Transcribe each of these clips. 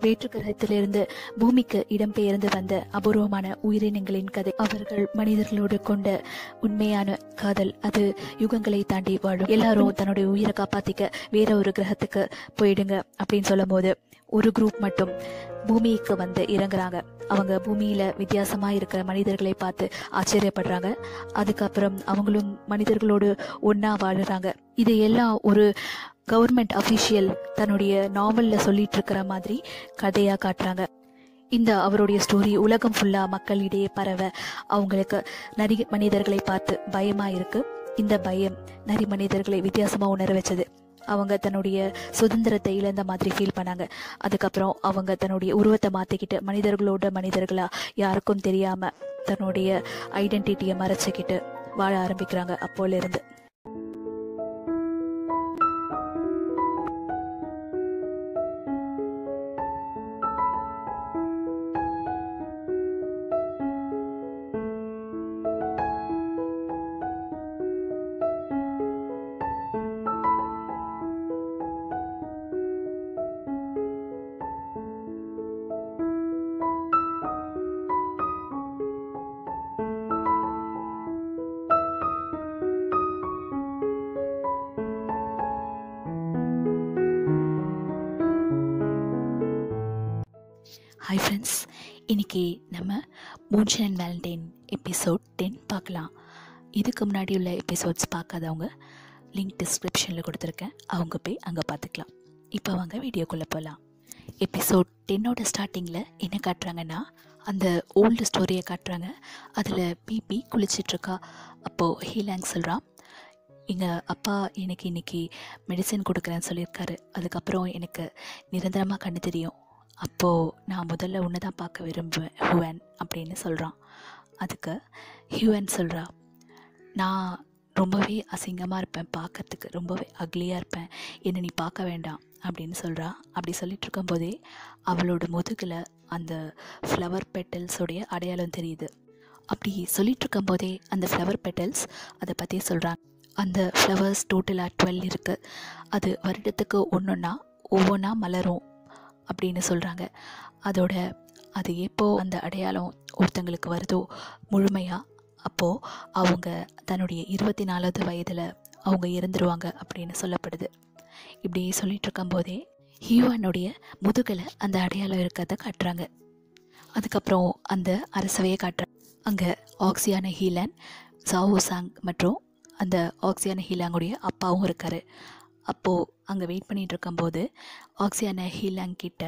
வேற்று கிரகத்திலிருந்து பூமிக்கு இடம்பெயர்ந்து வந்த அபூர்வமான உயிரினங்களின் கதை அவர்கள் மனிதர்களோடு கொண்ட உண்மையான காதல் அது யுகங்களை தாண்டி வாழும் எல்லாரும் தன்னுடைய உயிரை காப்பாத்திக்க வேற ஒரு கிரகத்துக்கு போயிடுங்க அப்படின்னு சொல்லும் போது ஒரு குரூப் மட்டும் பூமிக்கு வந்து இறங்குறாங்க அவங்க பூமியில வித்தியாசமா இருக்கிற மனிதர்களை பார்த்து ஆச்சரியப்படுறாங்க அதுக்கப்புறம் அவங்களும் மனிதர்களோடு ஒண்ணா வாழுறாங்க இது எல்லாம் ஒரு கவர்மெண்ட் அஃபிஷியல் தன்னுடைய நாவல்ல சொல்லிட்டு இருக்கிற மாதிரி கதையா காட்டுறாங்க இந்த அவருடைய ஸ்டோரி உலகம் ஃபுல்லா மக்களிடையே பரவ அவங்களுக்கு நரி மனிதர்களை பார்த்து பயமா இருக்கு இந்த பயம் நரி மனிதர்களை வித்தியாசமா உணர வச்சது அவங்க தன்னுடைய சுதந்திரத்தை இழந்த மாதிரி ஃபீல் பண்ணாங்க அதுக்கப்புறம் அவங்க தன்னுடைய உருவத்தை மாத்திக்கிட்டு மனிதர்களோட மனிதர்களா யாருக்கும் தெரியாம தன்னுடைய ஐடென்டிட்டியை மறைச்சிக்கிட்டு வாழ ஆரம்பிக்கிறாங்க அப்போல இருந்து ஹாய் ஃப்ரெண்ட்ஸ் இன்னைக்கு நம்ம Moonshine and Valentine episode ten பார்க்கலாம் இதுக்கு முன்னாடி உள்ள எபிசோட்ஸ் பார்க்காதவங்க லிங்க் டிஸ்கிரிப்ஷனில் கொடுத்துருக்கேன் அவங்க போய் அங்கே பார்த்துக்கலாம் இப்போ வாங்க வீடியோக்குள்ளே போகலாம் எபிசோட் டென்னோட ஸ்டார்டிங்கில் என்ன காட்டுறாங்கன்னா அந்த ஓல்டு ஸ்டோரியை காட்டுறாங்க அதில் பிபி குளிச்சிட்ருக்கா அப்போது ஹீலாங் சொல்கிறான் எங்கள் அப்பா எனக்கு இன்னைக்கு மெடிசன் கொடுக்குறேன்னு சொல்லியிருக்காரு அதுக்கப்புறம் எனக்கு நிரந்தரமாக கண்ணு தெரியும் அப்போது நான் முதல்ல உன்னை தான் பார்க்க விரும்புவேன் ஹுவன் அப்படின்னு சொல்கிறான் அதுக்கு ஹியூவன் சொல்கிறா நான் ரொம்பவே அசிங்கமாக இருப்பேன் பார்க்கறதுக்கு ரொம்பவே அக்லியாக இருப்பேன் என்னை நீ பார்க்க வேண்டாம் அப்படின்னு சொல்கிறா அப்படி சொல்லிட்டு இருக்கும்போதே அவளோட முதுகில் அந்த ஃப்ளவர் பெட்டல்ஸோடைய அடையாளம் தெரியுது அப்படி சொல்லிட்டு இருக்கும்போதே அந்த ஃப்ளவர் பெட்டல்ஸ் அதை பற்றி சொல்கிறாங்க அந்த ஃப்ளவர்ஸ் டோட்டலாக டுவெல் இருக்குது அது வருடத்துக்கு ஒன்றுன்னா ஒவ்வொன்றா மலரும் அப்படின்னு சொல்கிறாங்க அதோட அது எப்போ அந்த அடையாளம் ஒருத்தங்களுக்கு வருதோ முழுமையாக அப்போது அவங்க தன்னுடைய இருபத்தி நாலாவது வயதில் அவங்க இறந்துருவாங்க அப்படின்னு சொல்லப்படுது இப்படி சொல்லிட்டு இருக்கும்போதே ஹியூவனுடைய முதுகில் அந்த அடையாளம் இருக்கிறத காட்டுறாங்க அதுக்கப்புறம் அந்த அரசவையை காட்டுறாங்க அங்கே ஆக்சியான ஹீலன் சாவோசாங் மற்றும் அந்த ஆக்சியான ஹீலாங்குடைய அப்பாவும் இருக்கார் அப்போது அங்கே வெயிட் பண்ணிகிட்டு இருக்கும்போது ஆக்சியான ஹீலாங் கிட்ட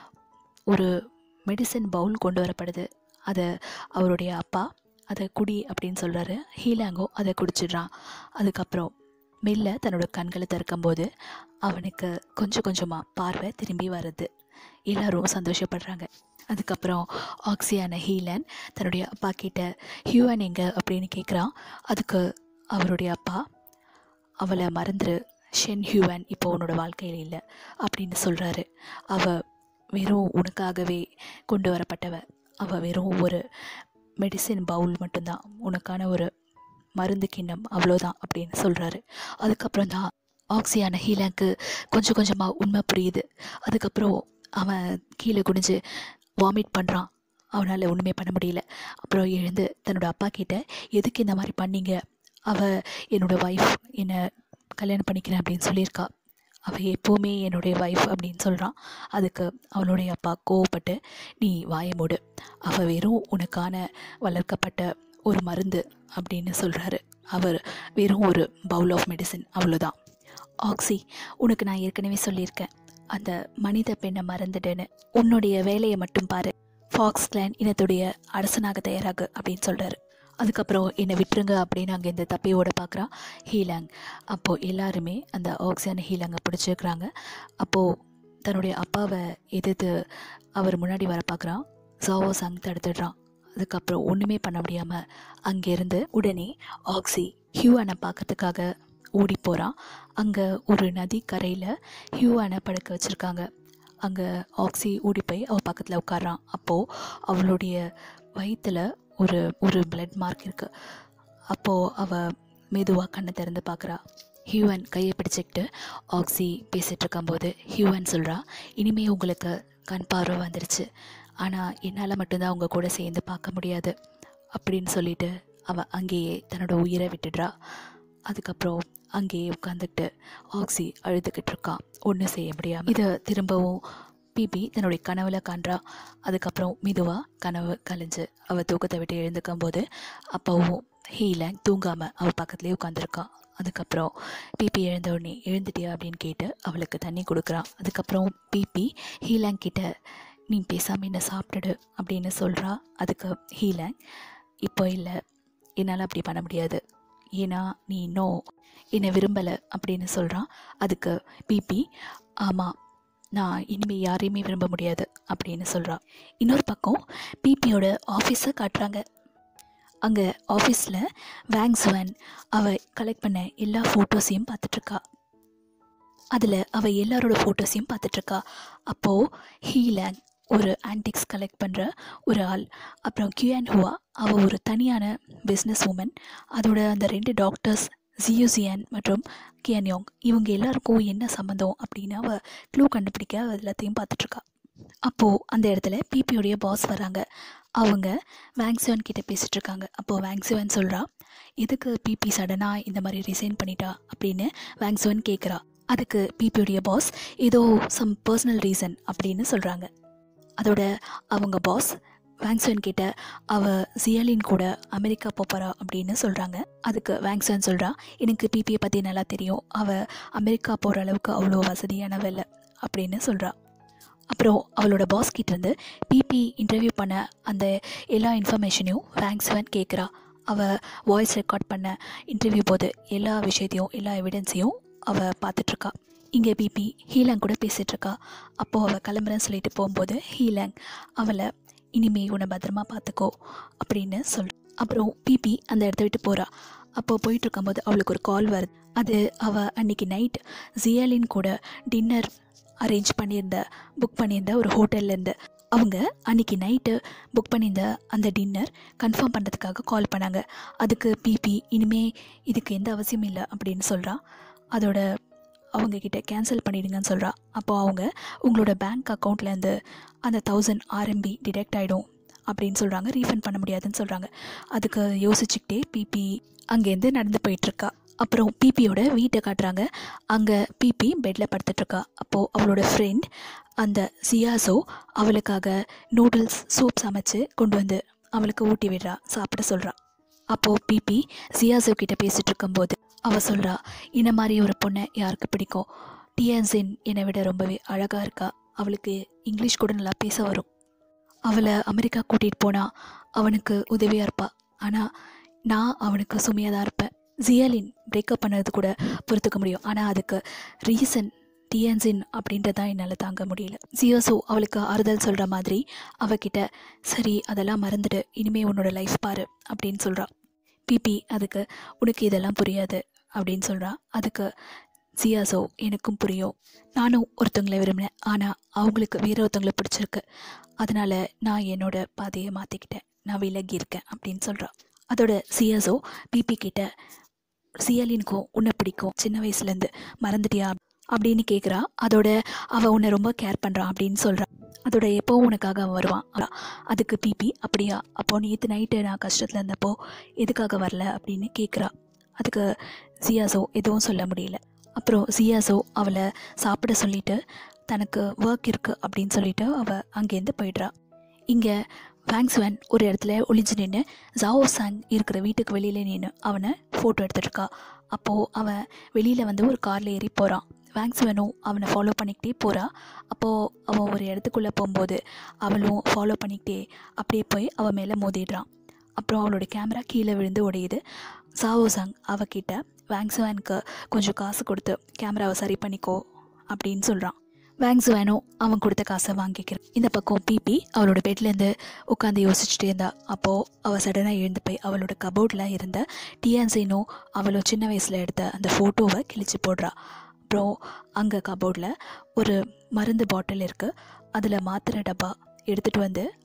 ஒரு மெடிசன் பவுல் கொண்டு வரப்படுது அதை அவருடைய அப்பா அதை குடி அப்படின்னு சொல்கிறாரு ஹீலாங்கோ அதை குடிச்சிடுறான் அதுக்கப்புறம் மெல்ல தன்னோட கண்களை திறக்கும்போது அவனுக்கு கொஞ்சம் கொஞ்சமாக பார்வை திரும்பி வருது எல்லாரும் சந்தோஷப்படுறாங்க அதுக்கப்புறம் ஆக்சியான ஹீலன் தன்னுடைய அப்பா கிட்ட ஹியூவன் எங்க அப்படின்னு கேட்குறான் அதுக்கு அவருடைய அப்பா அவளை மறந்துரு ஷென் ஹியூவன் இப்போ உன்னோட வாழ்க்கையில் இல்லை அப்படின்னு சொல்கிறாரு அவள் வெறும் உனக்காகவே கொண்டு வரப்பட்டவ அவள் வெறும் ஒரு மெடிசின் பவுல் மட்டும்தான் உனக்கான ஒரு மருந்து கிண்ணம் அவ்வளோதான் அப்படின்னு சொல்கிறாரு அதுக்கப்புறம் தான் ஆக்சியான ஹீலாக்கு கொஞ்சம் கொஞ்சமாக உண்மை புரியுது அதுக்கப்புறம் அவன் கீழே குனிஞ்சு வாமிட் பண்ணுறான் அவனால் ஒன்றுமே பண்ண முடியல அப்புறம் எழுந்து தன்னோட அப்பா கிட்ட எதுக்கு இந்த மாதிரி பண்ணீங்க அவள் என்னோடய ஒய்ஃப் என்னை கல்யாணம் பண்ணிக்கிறேன் அப்படின்னு சொல்லியிருக்கா அவள் எப்போவுமே என்னுடைய ஒய்ஃப் அப்படின்னு சொல்கிறான் அதுக்கு அவளுடைய அப்பா கோவப்பட்டு நீ வாய மூடு அவள் வெறும் உனக்கான வளர்க்கப்பட்ட ஒரு மருந்து அப்படின்னு சொல்கிறாரு அவர் வெறும் ஒரு பவுல் ஆஃப் மெடிசின் அவ்வளோதான் ஆக்சி உனக்கு நான் ஏற்கனவே சொல்லியிருக்கேன் அந்த மனித பெண்ணை மறந்துடுன்னு உன்னுடைய வேலையை மட்டும் பாரு ஃபாக்ஸ் கிளான் இனத்துடைய அரசனாக தயாராகு அப்படின்னு சொல்கிறாரு அதுக்கப்புறம் என்னை விட்டுருங்க அப்படின்னு அங்கே இந்த தப்பியோட பார்க்குறான் ஹீலாங் அப்போது எல்லாருமே அந்த ஆக்சிஜன் ஹீலாங்கை பிடிச்சிருக்கிறாங்க அப்போது தன்னுடைய அப்பாவை எதிர்த்து அவர் முன்னாடி வர பார்க்குறான் ஜாவோ சங் தடுத்துடுறான் அதுக்கப்புறம் ஒன்றுமே பண்ண முடியாமல் அங்கேருந்து உடனே ஆக்சி ஹியூவனை பார்க்கறதுக்காக ஓடி போகிறான் அங்கே ஒரு நதி கரையில் ஹியூவனை படுக்க வச்சுருக்காங்க அங்கே ஆக்சி ஓடி போய் அவள் பக்கத்தில் உட்காரான் அப்போது அவளுடைய வயிற்றில் ஒரு ஒரு பிளட் மார்க் இருக்குது அப்போது அவள் மெதுவாக கண்ணை திறந்து பார்க்குறா ஹியூவன் கையை பிடிச்சிக்கிட்டு ஆக்சி பேசிகிட்டு இருக்கும்போது ஹியூவன் சொல்கிறா இனிமே உங்களுக்கு கண் பார்வை வந்துருச்சு ஆனால் என்னால் மட்டும்தான் உங்கள் கூட சேர்ந்து பார்க்க முடியாது அப்படின்னு சொல்லிட்டு அவள் அங்கேயே தன்னோட உயிரை விட்டுடுறா அதுக்கப்புறம் அங்கேயே உட்காந்துக்கிட்டு ஆக்சி அழுதுகிட்டு இருக்கான் ஒன்றும் செய்ய முடியாமல் இதை திரும்பவும் பிபி தன்னுடைய கனவுல காண்றா அதுக்கப்புறம் மெதுவாக கனவு கலைஞ்சு அவள் தூக்கத்தை விட்டு எழுந்துக்கும் போது அப்போவும் ஹீலங் தூங்காமல் அவள் பக்கத்துலேயே உட்காந்துருக்கான் அதுக்கப்புறம் பிபி எழுந்த உடனே எழுந்துட்டியா அப்படின்னு கேட்டு அவளுக்கு தண்ணி கொடுக்குறான் அதுக்கப்புறம் பிபி ஹீலாங் கிட்ட நீ பேசாமல் என்ன சாப்பிட்டுடு அப்படின்னு சொல்கிறா அதுக்கு ஹீலாங் இப்போ இல்லை என்னால் அப்படி பண்ண முடியாது ஏன்னா நீ இன்னும் என்னை விரும்பலை அப்படின்னு சொல்கிறான் அதுக்கு பிபி ஆமாம் நான் இனிமேல் யாரையுமே விரும்ப முடியாது அப்படின்னு சொல்கிறா இன்னொரு பக்கம் பிபியோட ஆஃபீஸை காட்டுறாங்க அங்கே ஆஃபீஸில் வேங்ஸ்வன் அவள் கலெக்ட் பண்ண எல்லா ஃபோட்டோஸையும் பார்த்துட்ருக்கா அதில் அவள் எல்லாரோட ஃபோட்டோஸையும் பார்த்துட்ருக்கா அப்போது ஹீலேங் ஒரு ஆன்டிக்ஸ் கலெக்ட் பண்ணுற ஒரு ஆள் அப்புறம் கியூஎன் ஹுவா அவள் ஒரு தனியான பிஸ்னஸ் உமன் அதோட அந்த ரெண்டு டாக்டர்ஸ் ஜியூசியன் மற்றும் கியன்யோங் இவங்க எல்லாருக்கும் என்ன சம்மந்தம் அப்படின்னு அவள் க்ளூ கண்டுபிடிக்க அவ எல்லாத்தையும் பார்த்துட்ருக்கா அப்போது அந்த இடத்துல பிபியோடைய பாஸ் வராங்க அவங்க வேங்சிவன் கிட்ட பேசிட்டு இருக்காங்க அப்போது வேங்சிவன் சொல்கிறா எதுக்கு பிபி சடனாக இந்த மாதிரி ரிசைன் பண்ணிட்டா அப்படின்னு வேங்சிவன் கேட்குறா அதுக்கு பிபியோடைய பாஸ் ஏதோ சம் பர்சனல் ரீசன் அப்படின்னு சொல்கிறாங்க அதோட அவங்க பாஸ் வேங்ஸ்வன் கிட்ட அவ ஜியலின் கூட அமெரிக்கா போகிறா அப்படின்னு சொல்கிறாங்க அதுக்கு வேங்ஸ்வன் சொல்கிறா எனக்கு பிபியை பற்றி நல்லா தெரியும் அவள் அமெரிக்கா போகிற அளவுக்கு அவ்வளோ வசதியானவ இல்லை அப்படின்னு சொல்கிறா அப்புறம் அவளோட பாஸ் கிட்டேருந்து பிபி இன்டர்வியூ பண்ண அந்த எல்லா இன்ஃபர்மேஷனையும் வேங்ஸ்வன் கேட்குறா அவள் வாய்ஸ் ரெக்கார்ட் பண்ண இன்டர்வியூ போது எல்லா விஷயத்தையும் எல்லா எவிடன்ஸையும் அவள் பார்த்துட்ருக்கா இங்கே பிபி ஹீலாங் கூட பேசிகிட்ருக்கா அப்போது அவள் கிளம்புறேன்னு சொல்லிட்டு போகும்போது ஹீலாங் அவளை இனிமே உன்னை பத்திரமா பார்த்துக்கோ அப்படின்னு சொல் அப்புறம் பிபி அந்த இடத்த விட்டு போகிறா அப்போ போயிட்டு இருக்கும்போது அவளுக்கு ஒரு கால் வருது அது அவள் அன்னைக்கு நைட் ஜியாலின் கூட டின்னர் அரேஞ்ச் பண்ணியிருந்த புக் பண்ணியிருந்த ஒரு ஹோட்டல்லேருந்து அவங்க அன்னைக்கு நைட்டு புக் பண்ணியிருந்த அந்த டின்னர் கன்ஃபார்ம் பண்ணுறதுக்காக கால் பண்ணாங்க அதுக்கு பிபி இனிமே இதுக்கு எந்த அவசியமும் இல்லை அப்படின்னு சொல்கிறா அதோட அவங்க கிட்ட கேன்சல் பண்ணிடுங்கன்னு சொல்கிறா அப்போ அவங்க உங்களோட பேங்க் அக்கௌண்ட்லேருந்து அந்த தௌசண்ட் ஆர்எம்பி டிடெக்ட் ஆகிடும் அப்படின்னு சொல்கிறாங்க ரீஃபண்ட் பண்ண முடியாதுன்னு சொல்கிறாங்க அதுக்கு யோசிச்சுக்கிட்டே பிபி அங்கேருந்து நடந்து போயிட்டுருக்கா அப்புறம் பிபியோட வீட்டை காட்டுறாங்க அங்கே பிபி பெட்டில் படுத்துட்ருக்கா அப்போது அவளோட ஃப்ரெண்ட் அந்த சியாசோ அவளுக்காக நூடுல்ஸ் சூப் சமைச்சு கொண்டு வந்து அவளுக்கு ஊட்டி விடுறா சாப்பிட சொல்கிறா அப்போது பிபி சியாசோ கிட்ட பேசிகிட்டு இருக்கும்போது அவள் சொல்கிறா இந்த மாதிரி ஒரு பொண்ணை யாருக்கு பிடிக்கும் டிஎன்சின் என்னை விட ரொம்பவே அழகாக இருக்கா அவளுக்கு இங்கிலீஷ் கூட நல்லா பேச வரும் அவளை அமெரிக்கா கூட்டிகிட்டு போனால் அவனுக்கு உதவியாக இருப்பா ஆனால் நான் அவனுக்கு சுமையாக தான் இருப்பேன் ஜியலின் பிரேக்கப் பண்ணது கூட பொறுத்துக்க முடியும் ஆனால் அதுக்கு ரீசன் டிஎன்சின் அப்படின்றதான் என்னால் தாங்க முடியல ஜியோசோ அவளுக்கு ஆறுதல் சொல்கிற மாதிரி அவகிட்ட சரி அதெல்லாம் மறந்துடு இனிமே உன்னோட லைஃப் பாரு அப்படின்னு சொல்கிறா பிபி அதுக்கு உனக்கு இதெல்லாம் புரியாது அப்படின்னு சொல்கிறா அதுக்கு சியாசோ எனக்கும் புரியும் நானும் ஒருத்தவங்களை விரும்பினேன் ஆனால் அவங்களுக்கு வேற ஒருத்தவங்களை பிடிச்சிருக்கு அதனால் நான் என்னோட பாதையை மாற்றிக்கிட்டேன் நான் விலகி இருக்கேன் அப்படின்னு சொல்கிறா அதோட சியாசோ பிபி கிட்ட சியலினுக்கும் உன்னை பிடிக்கும் சின்ன வயசுலேருந்து மறந்துட்டியா அப்படின்னு கேட்குறா அதோட அவள் உன்னை ரொம்ப கேர் பண்ணுறான் அப்படின்னு சொல்கிறா அதோட எப்போவும் உனக்காக அவன் வருவான் ஆனா, அதுக்கு பிபி அப்படியா அப்போ நேற்று நைட்டு நான் கஷ்டத்தில் இருந்தப்போ எதுக்காக வரல அப்படின்னு கேட்குறா அதுக்கு சியாசோ எதுவும் சொல்ல முடியல அப்புறம் சியாசோ அவளை சாப்பிட சொல்லிட்டு தனக்கு ஒர்க் இருக்குது அப்படின்னு சொல்லிட்டு அவள் அங்கேருந்து போயிடுறா இங்கே வேங்ஸ்வன் ஒரு இடத்துல ஒளிஞ்சு நின்று ஜாவோ சாங் இருக்கிற வீட்டுக்கு வெளியில் நின்று அவனை ஃபோட்டோ எடுத்துட்ருக்கா அப்போது அவன் வெளியில் வந்து ஒரு காரில் ஏறி போகிறான் வேங்ஸ்வனும் அவனை ஃபாலோ பண்ணிக்கிட்டே போகிறா அப்போது அவன் ஒரு இடத்துக்குள்ளே போகும்போது அவளும் ஃபாலோ பண்ணிக்கிட்டே அப்படியே போய் அவன் மேலே மோதிடுறான் அப்புறம் அவளோட கேமரா கீழே விழுந்து உடையுது சாவோ சாங் அவகிட்ட வேங்ஸ்வேனுக்கு கொஞ்சம் காசு கொடுத்து கேமராவை சரி பண்ணிக்கோ அப்படின்னு சொல்கிறான் வேங்ஸ்வேனும் அவன் கொடுத்த காசை வாங்கிக்கிறான் இந்த பக்கம் பிபி அவளோட பெட்லேருந்து உட்காந்து யோசிச்சுட்டே இருந்தா அப்போது அவள் சடனாக எழுந்து போய் அவளோட கபோர்டில் இருந்த டிஎன்சினும் அவளும் சின்ன வயசில் எடுத்த அந்த ஃபோட்டோவை கிழிச்சு போடுறா அப்புறம் அங்கே கபோர்டில் ஒரு மருந்து பாட்டில் இருக்குது அதில் மாத்திரை டப்பா எடுத்துகிட்டு வந்து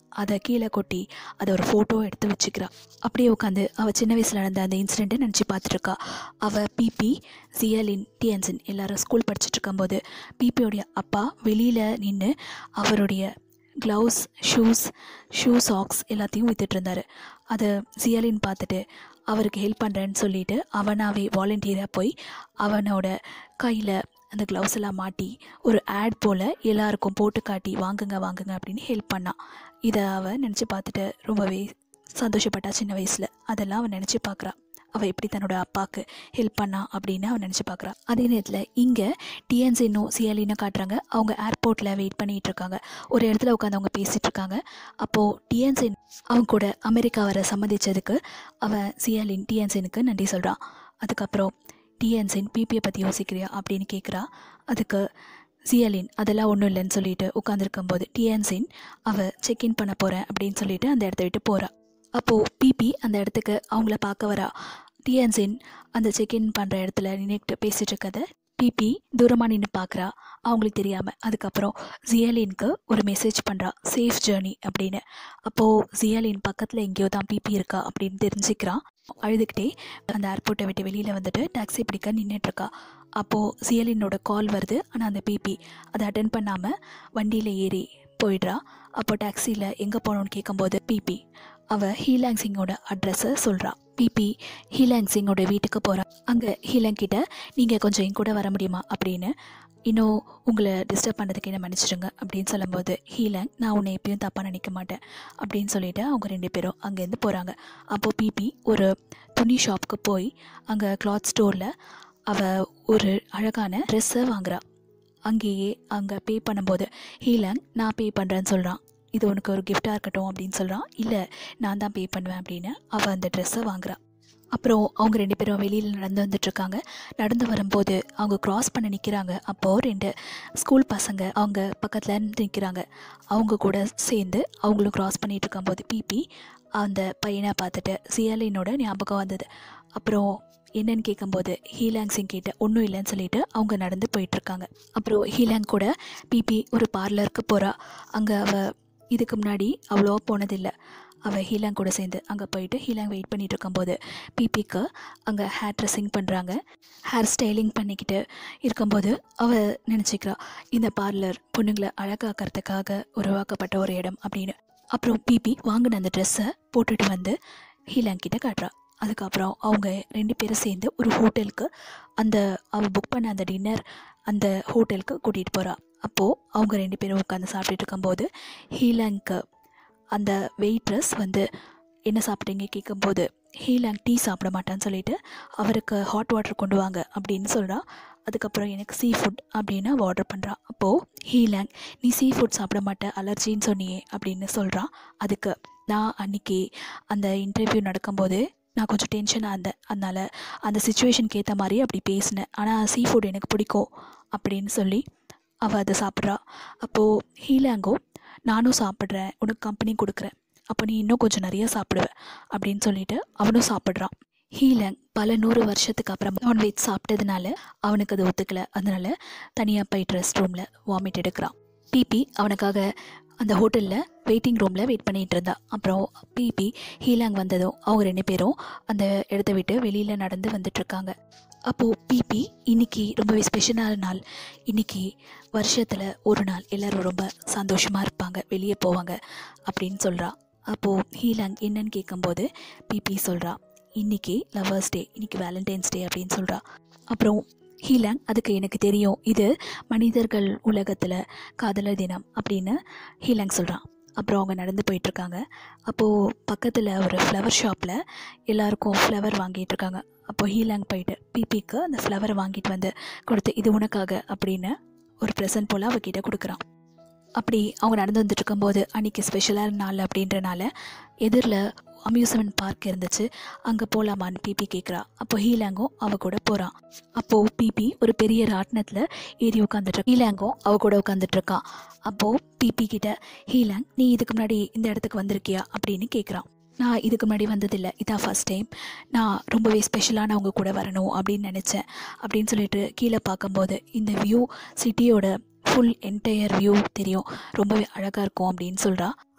அதை கீழே கொட்டி அதை ஒரு ஃபோட்டோ எடுத்து வச்சுக்கிறா அப்படியே உட்காந்து அவள் சின்ன வயசில் நடந்த அந்த இன்சிடெண்ட்டை நினச்சி பார்த்துட்ருக்கா அவள் பிபி சியலின் டிஎன்சின் எல்லாரும் ஸ்கூல் படிச்சுட்டு இருக்கும்போது பிபியோடைய அப்பா வெளியில் நின்று அவருடைய க்ளவுஸ் ஷூஸ் ஷூ சாக்ஸ் எல்லாத்தையும் வித்துட்டு இருந்தாரு அதை சியலின் பார்த்துட்டு அவருக்கு ஹெல்ப் பண்ணுறேன்னு சொல்லிட்டு அவனாவே வாலண்டியராக போய் அவனோட கையில் அந்த க்ளவுஸ் எல்லாம் மாட்டி ஒரு ஆட் போல் எல்லாருக்கும் போட்டு காட்டி வாங்குங்க வாங்குங்க அப்படின்னு ஹெல்ப் பண்ணான் இதை அவள் நினச்சி பார்த்துட்டு ரொம்பவே சந்தோஷப்பட்டா சின்ன வயசில் அதெல்லாம் அவன் நினச்சி பார்க்குறா அவள் எப்படி தன்னோட அப்பாவுக்கு ஹெல்ப் பண்ணா அப்படின்னு அவன் நினச்சி பார்க்குறா அதே நேரத்தில் இங்கே டிஎன்சின்னும் சிஎல்இனும் காட்டுறாங்க அவங்க ஏர்போர்ட்டில் வெயிட் பண்ணிகிட்டு இருக்காங்க ஒரு இடத்துல உட்காந்து அவங்க பேசிகிட்டு இருக்காங்க அப்போது டிஎன்சின் அவங்க கூட அமெரிக்கா வர சம்மதிச்சதுக்கு அவன் சிஎல்இன் டிஎன்சினுக்கு நன்றி சொல்கிறான் அதுக்கப்புறம் டிஎன்சின் பிபியை பற்றி யோசிக்கிறியா அப்படின்னு கேட்குறா அதுக்கு சியலின் அதெல்லாம் ஒன்றும் இல்லைன்னு சொல்லிட்டு உட்காந்துருக்கும்போது டிஎன்சின் அவள் செக்இன் பண்ண போகிறேன் அப்படின்னு சொல்லிட்டு அந்த இடத்த விட்டு போகிறா அப்போது பிபி அந்த இடத்துக்கு அவங்கள பார்க்க வரா டிஎன்சின் அந்த செக்இன் பண்ணுற இடத்துல நின்றுட்டு பேசிகிட்டு இருக்கத பிபி தூரமாக நின்று பார்க்குறா அவங்களுக்கு தெரியாமல் அதுக்கப்புறம் ஜியலினுக்கு ஒரு மெசேஜ் பண்ணுறா சேஃப் ஜேர்னி அப்படின்னு அப்போது ஜியலின் பக்கத்தில் எங்கேயோ தான் பிபி இருக்கா அப்படின்னு தெரிஞ்சுக்கிறான் அழுதுகிட்டே அந்த ஏர்போர்ட்டை விட்டு வெளியில் வந்துட்டு டாக்ஸி பிடிக்க நின்றுட்டுருக்கா அப்போது சியலினோட கால் வருது ஆனால் அந்த பிபி அதை அட்டன் பண்ணாமல் வண்டியில் ஏறி போயிடுறா அப்போ டாக்ஸியில் எங்கே போகணும்னு கேட்கும்போது பிபி அவள் ஹீலாங் சிங்கோட அட்ரஸை சொல்கிறா பிபி ஹீலாங் சிங்கோட வீட்டுக்கு போகிறா அங்கே ஹீலாங் கிட்ட நீங்கள் கொஞ்சம் என் கூட வர முடியுமா அப்படின்னு இன்னும் உங்களை டிஸ்டர்ப் பண்ணுறதுக்கு என்ன மன்னிச்சிடுங்க அப்படின்னு சொல்லும்போது ஹீலாங் நான் உன்னை எப்பயும் தப்பாக நினைக்க மாட்டேன் அப்படின்னு சொல்லிட்டு அவங்க ரெண்டு பேரும் அங்கேருந்து போகிறாங்க அப்போது பிபி ஒரு துணி ஷாப்புக்கு போய் அங்கே கிளாத் ஸ்டோரில் அவள் ஒரு அழகான ட்ரெஸ்ஸை வாங்குறா அங்கேயே அங்கே பே பண்ணும்போது ஹீலாங் நான் பே பண்ணுறேன்னு சொல்கிறான் இது உனக்கு ஒரு கிஃப்டாக இருக்கட்டும் அப்படின்னு சொல்கிறான் இல்லை நான் தான் பே பண்ணுவேன் அப்படின்னு அவள் அந்த ட்ரெஸ்ஸை வாங்குறா அப்புறம் அவங்க ரெண்டு பேரும் வெளியில் நடந்து வந்துட்டுருக்காங்க நடந்து வரும்போது அவங்க க்ராஸ் பண்ண நிற்கிறாங்க அப்போது ரெண்டு ஸ்கூல் பசங்க அவங்க பக்கத்தில் நிற்கிறாங்க அவங்க கூட சேர்ந்து அவங்களும் க்ராஸ் பண்ணிட்டு இருக்கும்போது பிபி அந்த பையனை பார்த்துட்டு சியலினோட ஞாபகம் வந்தது அப்புறம் என்னன்னு கேட்கும்போது ஹீலாங் சிங் கிட்ட ஒன்றும் இல்லைன்னு சொல்லிட்டு அவங்க நடந்து போயிட்டுருக்காங்க அப்புறம் ஹீலாங் கூட பிபி ஒரு பார்லருக்கு போகிறா அங்கே அவள் இதுக்கு முன்னாடி அவ்வளோவா போனதில்லை அவள் ஹீலாங் கூட சேர்ந்து அங்கே போயிட்டு ஹீலாங் வெயிட் பண்ணிட்டு இருக்கும்போது பிபிக்கு அங்கே ஹேர் ட்ரெஸ்ஸிங் பண்ணுறாங்க ஹேர் ஸ்டைலிங் பண்ணிக்கிட்டு இருக்கும்போது அவள் நினச்சிக்கிறா இந்த பார்லர் பொண்ணுங்களை அழகாக்கிறதுக்காக உருவாக்கப்பட்ட ஒரு இடம் அப்படின்னு அப்புறம் பிபி வாங்கின அந்த ட்ரெஸ்ஸை போட்டுட்டு வந்து ஹீலாங் கிட்ட காட்டுறா அதுக்கப்புறம் அவங்க ரெண்டு பேரும் சேர்ந்து ஒரு ஹோட்டலுக்கு அந்த அவள் புக் பண்ண அந்த டின்னர் அந்த ஹோட்டலுக்கு கூட்டிகிட்டு போகிறா அப்போது அவங்க ரெண்டு பேரும் உட்காந்து சாப்பிட்டுட்டு இருக்கும்போது ஹீலாங்க்கு அந்த வெயிட்ரஸ் வந்து என்ன சாப்பிட்டீங்க கேட்கும்போது ஹீலாங் டீ சாப்பிட மாட்டான்னு சொல்லிட்டு அவருக்கு ஹாட் வாட்டர் கொண்டு வாங்க அப்படின்னு சொல்கிறா அதுக்கப்புறம் எனக்கு சீ ஃபுட் அப்படின்னு அவள் ஆர்டர் பண்ணுறா அப்போது ஹீலாங் நீ சீ ஃபுட் சாப்பிட மாட்டேன் அலர்ஜின்னு சொன்னியே அப்படின்னு சொல்கிறான் அதுக்கு நான் அன்னைக்கு அந்த இன்டர்வியூ நடக்கும்போது நான் கொஞ்சம் டென்ஷனாக இருந்தேன் அதனால் அந்த சுச்சுவேஷனுக்கு ஏற்ற மாதிரி அப்படி பேசினேன் ஆனால் சீ ஃபுட் எனக்கு பிடிக்கும் அப்படின்னு சொல்லி அவள் அதை சாப்பிட்றா அப்போது ஹீலாங்கோ நானும் சாப்பிட்றேன் உனக்கு கம்பெனி கொடுக்குறேன் அப்போ நீ இன்னும் கொஞ்சம் நிறைய சாப்பிடுவ அப்படின்னு சொல்லிட்டு அவனும் சாப்பிட்றான் ஹீலங் பல நூறு வருஷத்துக்கு அப்புறம் நான்வெஜ் சாப்பிட்டதுனால அவனுக்கு அது ஒத்துக்கல அதனால தனியாக போயிட்டு ரெஸ்ட் ரூமில் வாமிட் எடுக்கிறான் பிபி அவனுக்காக அந்த ஹோட்டலில் வெயிட்டிங் ரூமில் வெயிட் பண்ணிகிட்டு இருந்தா அப்புறம் பிபி ஹீலாங் வந்ததும் அவங்க ரெண்டு பேரும் அந்த இடத்த விட்டு வெளியில் நடந்து வந்துட்டுருக்காங்க அப்போது பிபி இன்னைக்கு ரொம்பவே ஸ்பெஷலான நாள் இன்னைக்கு வருஷத்தில் ஒரு நாள் எல்லாரும் ரொம்ப சந்தோஷமாக இருப்பாங்க வெளியே போவாங்க அப்படின்னு சொல்கிறா அப்போது ஹீலாங் என்னன்னு கேட்கும்போது பிபி சொல்கிறா இன்னைக்கு லவர்ஸ் டே இன்னைக்கு வேலண்டைன்ஸ் டே அப்படின்னு சொல்கிறா அப்புறம் ஹீலாங் அதுக்கு எனக்கு தெரியும் இது மனிதர்கள் உலகத்தில் காதலர் தினம் அப்படின்னு ஹீலாங் சொல்கிறான் அப்புறம் அவங்க நடந்து போயிட்டுருக்காங்க அப்போது பக்கத்தில் ஒரு ஃப்ளவர் ஷாப்பில் எல்லாருக்கும் ஃப்ளவர் வாங்கிட்டு இருக்காங்க அப்போது ஹீலாங் போயிட்டு பிபிக்கு அந்த ஃப்ளவரை வாங்கிட்டு வந்து கொடுத்து இது உனக்காக அப்படின்னு ஒரு ப்ரெசன்ட் போல் அவகிட்ட கொடுக்குறான் அப்படி அவங்க நடந்து வந்துட்டு இருக்கும்போது அன்றைக்கி ஸ்பெஷலான நாள் அப்படின்றனால எதிரில் அம்யூஸ்மெண்ட் பார்க் இருந்துச்சு அங்கே போகலாமான்னு பிபி கேட்குறா அப்போ ஹீலாங்கும் அவ கூட போகிறான் அப்போது பிபி ஒரு பெரிய ராட்டினத்தில் ஏறி உட்காந்துட்டு ஹீலாங்கும் அவ கூட உட்காந்துட்டு இருக்கான் அப்போது பிபி கிட்ட ஹீலாங் நீ இதுக்கு முன்னாடி இந்த இடத்துக்கு வந்திருக்கியா அப்படின்னு கேட்குறான் நான் இதுக்கு முன்னாடி வந்ததில்லை இதான் ஃபஸ்ட் டைம் நான் ரொம்பவே ஸ்பெஷலான அவங்க கூட வரணும் அப்படின்னு நினச்சேன் அப்படின்னு சொல்லிட்டு கீழே பார்க்கும்போது இந்த வியூ சிட்டியோட ஃபுல் என்டையர் வியூ தெரியும் ரொம்பவே அழகாக இருக்கும் அப்படின்னு சொல்கிறா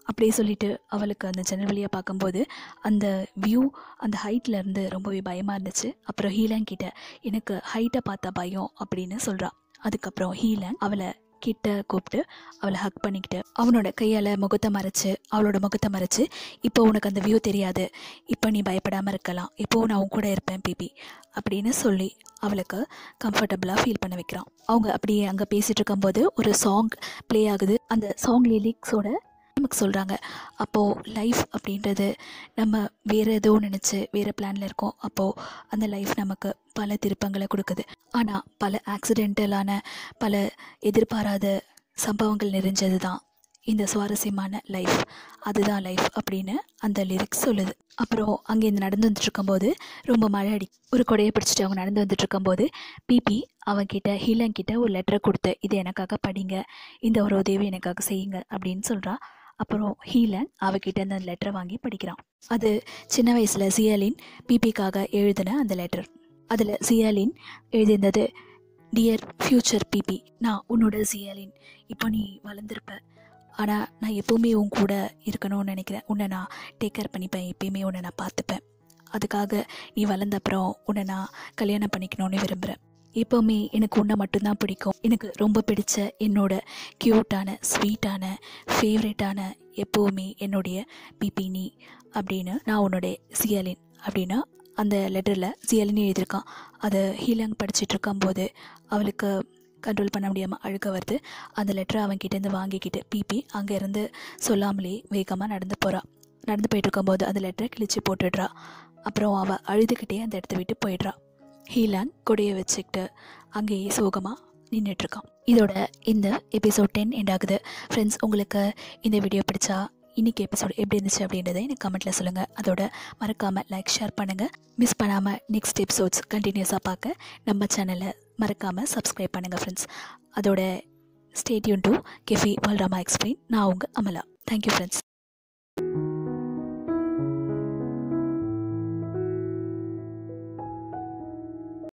அப்படியே சொல்லிட்டு அவளுக்கு அந்த ஜன்னல் வழியாக பார்க்கும்போது அந்த வியூ அந்த ஹைட்ல இருந்து ரொம்பவே பயமாக இருந்துச்சு அப்புறம் ஹீலாங் கிட்ட எனக்கு ஹைட்டை பார்த்தா பயம் அப்படின்னு சொல்கிறா அதுக்கப்புறம் ஹீலாங் அவளை கிட்ட கூப்பிட்டு அவளை ஹக் பண்ணிக்கிட்டு அவனோட கையால் முகத்தை மறைச்சு அவளோட முகத்தை மறைச்சு இப்போ உனக்கு அந்த வியூ தெரியாது இப்போ நீ பயப்படாமல் இருக்கலாம் இப்போ நான் உன் கூட இருப்பேன் பிபி அப்படின்னு சொல்லி அவளுக்கு கம்ஃபர்டபுளாக ஃபீல் பண்ண வைக்கிறான் அவங்க அப்படியே அங்கே பேசிகிட்டு இருக்கும்போது ஒரு சாங் ப்ளே ஆகுது அந்த சாங் லிரிக்ஸோட நமக்கு சொல்கிறாங்க அப்போது லைஃப் அப்படின்றது நம்ம வேறு ஏதோ நினச்சி வேறு பிளானில் இருக்கோம் அப்போது அந்த லைஃப் நமக்கு பல திருப்பங்களை கொடுக்குது ஆனால் பல ஆக்சிடென்டலான பல எதிர்பாராத சம்பவங்கள் நிறைஞ்சது தான் இந்த சுவாரஸ்யமான லைஃப் அதுதான் லைஃப் அப்படின்னு அந்த லிரிக்ஸ் சொல்லுது அப்புறம் அங்கேருந்து நடந்து வந்துட்டு இருக்கும்போது ரொம்ப மழை அடி ஒரு கொடையை பிடிச்சிட்டு அவங்க நடந்து வந்துட்டு இருக்கும்போது பிபி அவன்கிட்ட ஹீலன் கிட்ட ஒரு லெட்டரை கொடுத்து இது எனக்காக படிங்க இந்த ஒரு உதவி எனக்காக செய்யுங்க அப்படின்னு சொல்கிறா அப்புறம் ஹீலன் அவகிட்ட அந்த லெட்டரை வாங்கி படிக்கிறான் அது சின்ன வயசில் சியாலின் பிபிக்காக எழுதின அந்த லெட்டர் அதில் சியாலின் எழுதியிருந்தது டியர் ஃப்யூச்சர் பிபி நான் உன்னோட சியாலின் இப்போ நீ வளர்ந்துருப்ப ஆனால் நான் எப்போவுமே உன் கூட இருக்கணும்னு நினைக்கிறேன் உன்னை நான் டேக் கேர் பண்ணிப்பேன் எப்பயுமே உன்னை நான் பார்த்துப்பேன் அதுக்காக நீ வளர்ந்த அப்புறம் உன்னை நான் கல்யாணம் பண்ணிக்கணும்னு விரும்புகிறேன் எப்போவுமே எனக்கு உன்னை மட்டும்தான் பிடிக்கும் எனக்கு ரொம்ப பிடிச்ச என்னோட க்யூட்டான ஸ்வீட்டான ஃபேவரட்டான எப்போவுமே என்னுடைய பிபி நீ அப்படின்னு நான் உன்னுடைய சியாலின் அப்படின்னா அந்த லெட்டரில் சியாலின் எழுதியிருக்கான் அதை ஹீலாங் படிச்சுட்டு இருக்கும்போது அவளுக்கு கண்ட்ரோல் பண்ண முடியாமல் அழுக வருது அந்த லெட்டரை அவன்கிட்டேருந்து வாங்கிக்கிட்டு பிபி அங்கேருந்து சொல்லாமலே வேகமாக நடந்து போகிறான் நடந்து போயிட்டு இருக்கும்போது அந்த லெட்டரை கிழிச்சு போட்டுடுறா அப்புறம் அவள் அழுதுகிட்டே அந்த இடத்த விட்டு போயிடுறா ஹீலாங் கொடையை வச்சுக்கிட்டு அங்கேயே சோகமாக நின்றுட்டுருக்கான் இதோட இந்த எபிசோட் டென் எண்ட் ஆகுது ஃப்ரெண்ட்ஸ் உங்களுக்கு இந்த வீடியோ பிடிச்சா இன்னைக்கு எபிசோட் எப்படி இருந்துச்சு அப்படின்றத எனக்கு கமெண்ட்டில் சொல்லுங்கள் அதோட மறக்காமல் லைக் ஷேர் பண்ணுங்கள் மிஸ் பண்ணாமல் நெக்ஸ்ட் எபிசோட்ஸ் கண்டினியூஸாக பார்க்க நம்ம சேனலை மறக்காமல் சப்ஸ்கிரைப் பண்ணுங்கள் ஃப்ரெண்ட்ஸ் அதோட ஸ்டேட்யூன் டு கெஃபி வல்ராமா எக்ஸ்பிளைன் நான் உங்கள் அமலா தேங்க்யூ ஃப்ரெண்ட்ஸ்